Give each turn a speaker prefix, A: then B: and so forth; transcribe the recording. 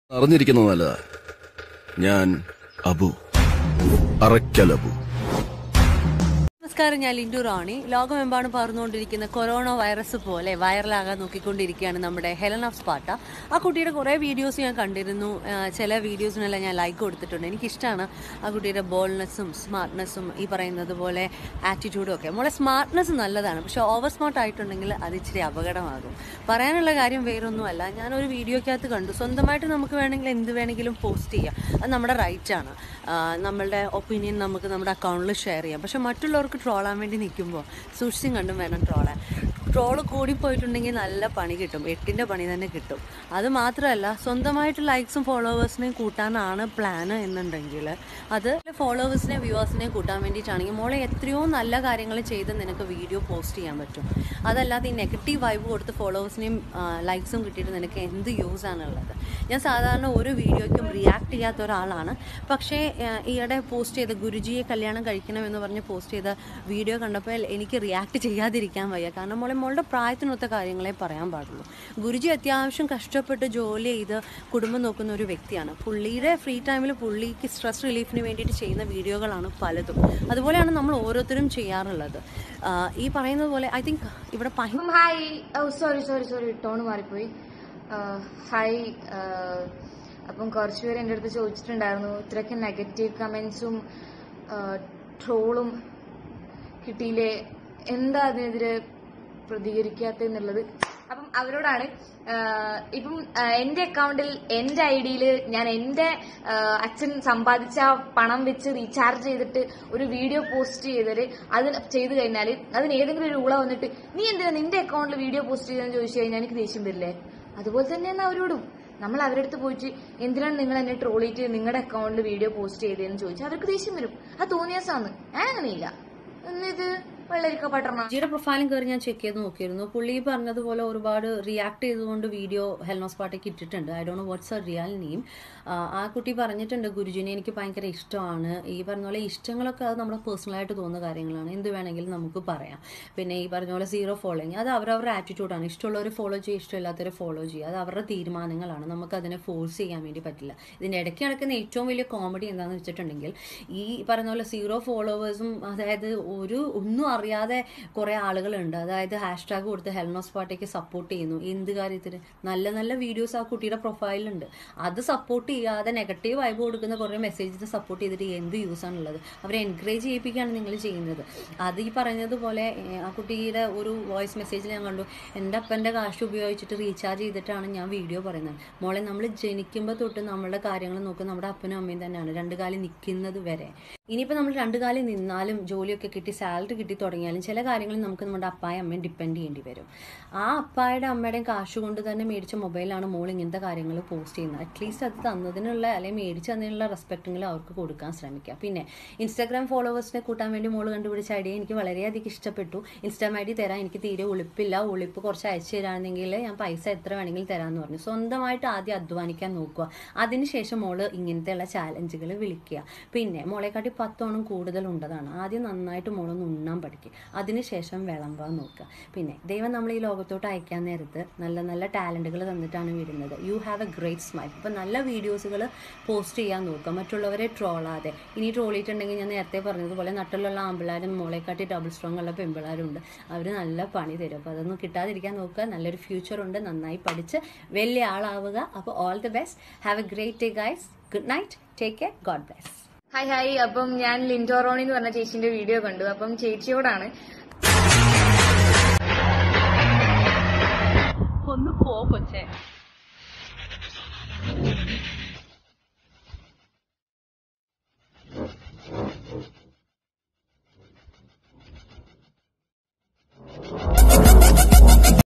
A: അറിഞ്ഞിരിക്കുന്നത് നല്ലതാ ഞാൻ അബു അറയ്ക്കൽ അബു
B: നമസ്കാരം ഞാൻ ലിൻഡു റാണി ലോകമെമ്പാടും പകർന്നുകൊണ്ടിരിക്കുന്ന കൊറോണ വൈറസ് പോലെ വൈറലാകാൻ നോക്കിക്കൊണ്ടിരിക്കുകയാണ് നമ്മുടെ ഹെലൻ ഓഫ് സ്പാട്ട ആ കുട്ടിയുടെ കുറേ വീഡിയോസ് ഞാൻ കണ്ടിരുന്നു ആ, ചില വീഡിയോസിനെല്ലാം ഞാൻ ലൈക്ക് കൊടുത്തിട്ടുണ്ട് എനിക്കിഷ്ടമാണ് ആ കുട്ടിയുടെ ബോൾനെസ്സും സ്മാർട്ട്നെസ്സും ഈ പറയുന്നത് പോലെ ആറ്റിറ്റ്യൂഡും ഒക്കെ മോളെ സ്മാർട്ട്നെസ് നല്ലതാണ് പക്ഷെ ഓവർ സ്മാർട്ട് ആയിട്ടുണ്ടെങ്കിൽ അത് ഇച്ചിരി അപകടമാകും പറയാനുള്ള കാര്യം വേറൊന്നുമല്ല ഞാനൊരു വീഡിയോക്കകത്ത് കണ്ടു സ്വന്തമായിട്ട് നമുക്ക് വേണമെങ്കിൽ എന്ത് വേണമെങ്കിലും പോസ്റ്റ് ചെയ്യാം അത് നമ്മുടെ റൈറ്റാണ് നമ്മളുടെ ഒപ്പീനിയൻ നമുക്ക് നമ്മുടെ അക്കൗണ്ടിൽ ഷെയർ ചെയ്യാം പക്ഷെ മറ്റുള്ളവർക്ക് ട്രോളാൻ വേണ്ടി നിൽക്കുമ്പോൾ സൂക്ഷിച്ചും കണ്ടും വേണം ട്രോളാൻ ട്രോള് കൂടിപ്പോയിട്ടുണ്ടെങ്കിൽ നല്ല പണി കിട്ടും എട്ടിൻ്റെ പണി തന്നെ കിട്ടും അത് മാത്രമല്ല സ്വന്തമായിട്ട് ലൈക്സും ഫോളോവേഴ്സിനെയും കൂട്ടാനാണ് പ്ലാന് എന്നുണ്ടെങ്കിൽ അത് ഫോളോവേഴ്സിനെയും വ്യൂവേഴ്സിനെയും കൂട്ടാൻ വേണ്ടിയിട്ടാണെങ്കിൽ മോളെ എത്രയോ നല്ല കാര്യങ്ങൾ ചെയ്ത് നിനക്ക് വീഡിയോ പോസ്റ്റ് ചെയ്യാൻ പറ്റും അതല്ലാതെ ഈ നെഗറ്റീവ് വൈബ് കൊടുത്ത് ഫോളോവേഴ്സിനെയും ലൈക്സും കിട്ടിയിട്ട് നിനക്ക് എന്ത് യൂസ് ആണുള്ളത് ഞാൻ സാധാരണ ഒരു വീഡിയോയ്ക്കും റിയാക്ട് ചെയ്യാത്ത ഒരാളാണ് പക്ഷേ ആ, ഈയിടെ പോസ്റ്റ് ചെയ്ത ഗുരുജിയെ കല്യാണം കഴിക്കണമെന്ന് പറഞ്ഞ് പോസ്റ്റ് ചെയ്ത വീഡിയോ കണ്ടപ്പോൾ എനിക്ക് റിയാക്ട് ചെയ്യാതിരിക്കാൻ വയ്യ കാരണം മോളെ മോളുടെ പ്രായത്തിനൊത്ത കാര്യങ്ങളെ പറയാൻ പാടുള്ളൂ ഗുരുജി അത്യാവശ്യം കഷ്ടപ്പെട്ട് ജോലി ചെയ്ത് കുടുംബം നോക്കുന്ന ഒരു വ്യക്തിയാണ് പുള്ളിയുടെ ഫ്രീ ടൈമിൽ പുള്ളിക്ക് സ്ട്രെസ് റിലീഫിന് വേണ്ടിയിട്ട് ചെയ്യുന്ന വീഡിയോകളാണ് പലതും അതുപോലെയാണ് നമ്മൾ ഓരോരുത്തരും ചെയ്യാറുള്ളത് ആ, ഈ പറയുന്നത് പോലെ ഐ തിങ്ക് ഇവിടെ പൈ
C: അപ്പം hi oh sorry sorry sorry tone മാറിപ്പോയി ആഹ് ഹായ് ആഹ് അപ്പം കുറച്ചുപേര് എൻ്റെ അടുത്ത് ചോദിച്ചിട്ടുണ്ടായിരുന്നു ഇത്രയൊക്കെ നെഗറ്റീവ് കമൻസും ട്രോളും കിട്ടിയില്ലേ എന്താ അതിനെതിരെ പ്രതികരിക്കാത്തെന്നുള്ളത് അപ്പം അവരോടാണ് ആഹ് ഇപ്പം ആഹ് എന്റെ അക്കൗണ്ടിൽ എന്റെ ഐ ഡിയിൽ ഞാൻ എന്റെ ആഹ് അച്ഛൻ സമ്പാദിച്ച ആ പണം വെച്ച് റീചാർജ് ചെയ്തിട്ട് ഒരു വീഡിയോ പോസ്റ്റ് ചെയ്തിട്ട് അത് ചെയ്ത് കഴിഞ്ഞാൽ അതിന് ഏതെങ്കിലും ഒരു ഊള വന്നിട്ട് നീ എന്തിനാ നിന്റെ അക്കൗണ്ടിൽ വീഡിയോ പോസ്റ്റ് ചെയ്തെന്ന് ചോദിച്ചു കഴിഞ്ഞാൽ എനിക്ക് ദേഷ്യം വരില്ലേ അതുപോലെ തന്നെയാണ് അവരോടും നമ്മൾ അവരുടെ അടുത്ത് പോയിട്ട് എന്തിനാണ് നിങ്ങൾ എന്നെ ട്രോൾ ചെയ്തിട്ട് നിങ്ങളുടെ അക്കൗണ്ടിൽ വീഡിയോ പോസ്റ്റ് ചെയ്തതെന്ന് ചോദിച്ചാൽ അവർക്ക് ദേഷ്യം വരും അത് തോന്നിയാസാന്ന് ഞാൻ അങ്ങനെയില്ല എന്നിത് വെള്ളരിക്ക പട്ടണ
B: ജിയുടെ പ്രൊഫൈലും കയറി ഞാൻ ചെക്ക് ചെയ്ത് നോക്കിയിരുന്നു പുള്ളി ഈ പറഞ്ഞതുപോലെ ഒരുപാട് റിയാക്ട് ചെയ്തുകൊണ്ട് വീഡിയോ ഹെൽനോസ് പാട്ടയ്ക്ക് ഇട്ടിട്ടുണ്ട് I don't know what's a real name ആ കുട്ടി പറഞ്ഞിട്ടുണ്ട് ഗുരുജിനെ എനിക്ക് ഭയങ്കര ഇഷ്ടമാണ് ഈ പറഞ്ഞ പോലെ ഇഷ്ടങ്ങളൊക്കെ അത് നമ്മുടെ പേഴ്സണലായിട്ട് തോന്നുന്ന കാര്യങ്ങളാണ് എന്ത് വേണമെങ്കിലും നമുക്ക് പറയാം പിന്നെ ഈ പറഞ്ഞ പോലെ സീറോ ഫോളോയിങ് അത് അവരവരുടെ ആറ്റിറ്റ്യൂഡാണ് ഇഷ്ടമുള്ളവർ ഫോളോ ചെയ്യുക ഇഷ്ടമില്ലാത്തവരെ ഫോളോ ചെയ്യുക അത് അവരുടെ തീരുമാനങ്ങളാണ് നമുക്ക് അതിനെ ഫോഴ്സ് ചെയ്യാൻ വേണ്ടി പറ്റില്ല ഇതിൻ്റെ ഇടയ്ക്ക് നടക്കുന്ന ഏറ്റവും വലിയ കോമഡി എന്താണെന്ന് വെച്ചിട്ടുണ്ടെങ്കിൽ ഈ പറഞ്ഞ പോലെ സീറോ ഫോളോവേഴ്സും അതായത് ഒരു ഒന്നും അറിയാതെ കുറേ ആളുകളുണ്ട് അതായത് ഹാഷ്ടാഗ് കൊടുത്ത് ഹെൽനോസ് പാട്ടയ്ക്ക് സപ്പോർട്ട് ചെയ്യുന്നു എന്ത് കാര്യത്തിന് നല്ല നല്ല വീഡിയോസ് ആ കുട്ടിയുടെ പ്രൊഫൈലുണ്ട് അത് സപ്പോർട്ട് ചെയ്യാതെ നെഗറ്റീവ് വൈബ് കൊടുക്കുന്ന കുറേ മെസ്സേജസ് സപ്പോർട്ട് ചെയ്തിട്ട് എന്ത് യൂസ് ആണുള്ളത് അവരെ എൻകറേജ് ചെയ്യിപ്പിക്കുകയാണ് നിങ്ങൾ ചെയ്യുന്നത് അത് ഈ പറഞ്ഞതുപോലെ ഏഹ്, ആ കുട്ടിയുടെ ഒരു വോയിസ് മെസ്സേജിൽ ഞാൻ കണ്ടു എൻ്റെ അപ്പൻ്റെ കാശ് ഉപയോഗിച്ചിട്ട് റീചാർജ് ചെയ്തിട്ടാണ് ഞാൻ വീഡിയോ പറയുന്നത് മോളെ നമ്മൾ ജനിക്കുമ്പോൾ തൊട്ട് നമ്മളുടെ കാര്യങ്ങൾ നോക്കുന്നത് നമ്മുടെ അപ്പനും അമ്മയും തന്നെയാണ് രണ്ട് കാലം നിൽക്കുന്നത് വരെ ഇനിയിപ്പോൾ നമ്മൾ രണ്ട് കാലം നിന്നാലും ജോലിയൊക്കെ കിട്ടി സാലറി കിട്ടി തുടങ്ങിയാലും ചില കാര്യങ്ങളിൽ നമുക്ക് നമ്മുടെ അപ്പായ അമ്മയും ഡിപ്പെൻഡ് ചെയ്യേണ്ടി വരും ആ അപ്പായുടെ അമ്മയുടെയും കാശ് കൊണ്ട് തന്നെ മേടിച്ച മൊബൈലാണ് മോൾ ഇങ്ങനത്തെ കാര്യങ്ങൾ പോസ്റ്റ് ചെയ്യുന്നത് അറ്റ്ലീസ്റ്റ് അത് തന്നതിനുള്ള അല്ലെങ്കിൽ മേടിച്ച് തന്നതിനുള്ള റെസ്പെക്റ്റെങ്കിലും അവർക്ക് കൊടുക്കാൻ ശ്രമിക്കുക പിന്നെ ഇൻസ്റ്റാഗ്രാം ഫോളോവേഴ്സിനെ കൂട്ടാൻ വേണ്ടി മോൾ കണ്ടുപിടിച്ച ഐഡിയ എനിക്ക് വളരെയധികം ഇഷ്ടപ്പെട്ടു ഇൻസ്റ്റാം ഐ ഡി തരാൻ എനിക്ക് തീരെ ഉളിപ്പില്ല ഉളിപ്പ് കുറച്ച് അയച്ചു തരാണെങ്കിൽ ഞാൻ പൈസ എത്ര വേണമെങ്കിലും തരാമെന്ന് പറഞ്ഞു സ്വന്തമായിട്ട് ആദ്യം അധ്വാനിക്കാൻ നോക്കുക അതിനുശേഷം മോള് ഇങ്ങനത്തെയുള്ള ചാലഞ്ചുകൾ വിളിക്കുക പിന്നെ മോളെക്കാട്ടി പത്തോണം കൂടുതൽ ഉണ്ടതാണ് ആദ്യം നന്നായിട്ട് മോളൊന്ന് ഉണ്ണാൻ പഠിക്കുക അതിനുശേഷം വിളമ്പാൻ നോക്കുക പിന്നെ ദൈവം നമ്മൾ ഈ ലോകത്തോട്ട് അയക്കാൻ നേരത്ത് നല്ല നല്ല ടാലൻറ്റുകൾ തന്നിട്ടാണ് വിടുന്നത് you have a great smile ഇപ്പം നല്ല വീഡിയോസുകൾ പോസ്റ്റ് ചെയ്യാൻ നോക്കുക മറ്റുള്ളവരെ ട്രോളാതെ ഇനി ട്രോൾ ചെയ്തിട്ടുണ്ടെങ്കിൽ ഞാൻ നേരത്തെ പറഞ്ഞതുപോലെ നട്ടിലുള്ള ആമ്പിളാരും മോളെക്കാട്ടി ഡബിൾ സ്ട്രോങ് ഉള്ള പെമ്പിളാരുണ്ട് അവർ നല്ല പണി തരും അപ്പോൾ അതൊന്നും കിട്ടാതിരിക്കാൻ നോക്കുക നല്ലൊരു ഫ്യൂച്ചർ ഉണ്ട് നന്നായി പഠിച്ച് വലിയ ആളാവുക അപ്പോൾ all the best have a great day guys good night take care God bless
C: hi hi അപ്പം ഞാൻ ലിൻഡോറോണി എന്ന് പറഞ്ഞ ചേച്ചിന്റെ വീഡിയോ കണ്ടു അപ്പം ചേച്ചിയോടാണ്
B: ഒന്ന് പോ കൊച്ചേ